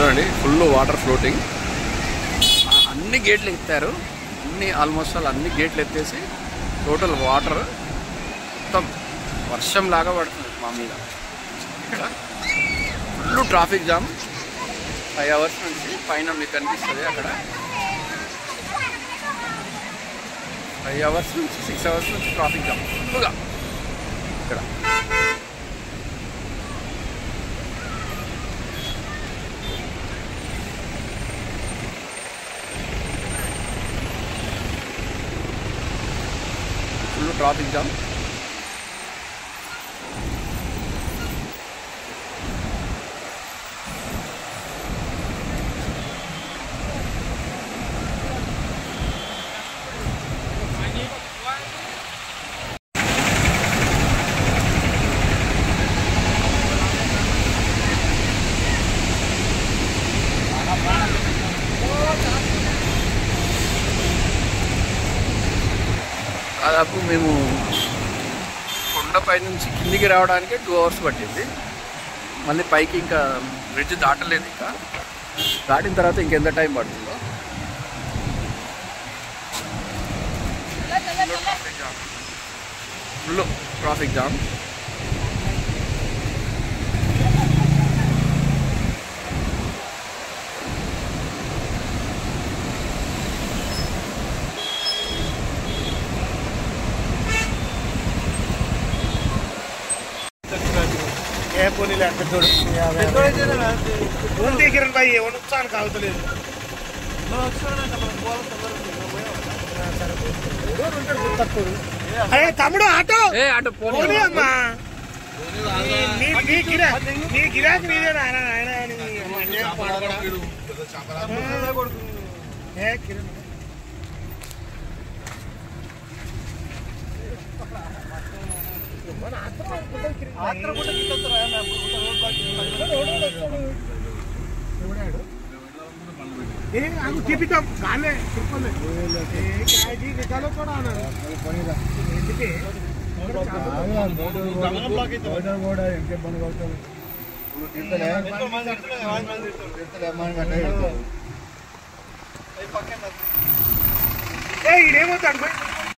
చూడండి full water floating అన్ని గేట్లు ఎత్తారు అన్ని ఆల్మోస్ట్ ఆల్ అన్ని గేట్లు ఎత్తేసి టోటల్ వాటర్ మొత్తం వర్షం లాగా పడుతుంది మా మీద ఇక్కడ full traffic jam five hours నుంచి పైన మీకు కనిపిస్తుంది అక్కడ ఫైవ్ అవర్స్ నుంచి సిక్స్ అవర్స్ నుంచి ట్రాఫిక్ జామ్ ఫుల్గా ఇక్కడ ఫుల్ ట్రాఫిక్ జామ్ దాదాపు మేము కొండపై నుంచి కిందికి రావడానికి టూ అవర్స్ పట్టింది మళ్ళీ పైకి ఇంకా బ్రిడ్జ్ దాటలేదు ఇంకా దాటిన తర్వాత ఇంకెంత టైం పడుతుందో ఫుల్ ట్రాఫిక్ జామ్ ఏ పోనీలే పెద్దోడు ఉంది కిరణ్ భాయ్ ఉత్సాహాన్ని కావతలేదు అరే తమ్ముడు ఆటో ఏ అటు పోనీ పోనీ అమ్మా నీ నీ గిరా నీ గిరాకి నీదే నాయన నాయన నీ అమ్మ, ఏం పాడుకోడా? ఏ కిరణ్ ఏ ఆగు చూపిద్దాం కాలే చెప్పలే ఏ కాజీ నికాలో కూడా అన్నారు ఎందుకే ఏ ఇదేమవుతాడు పోయి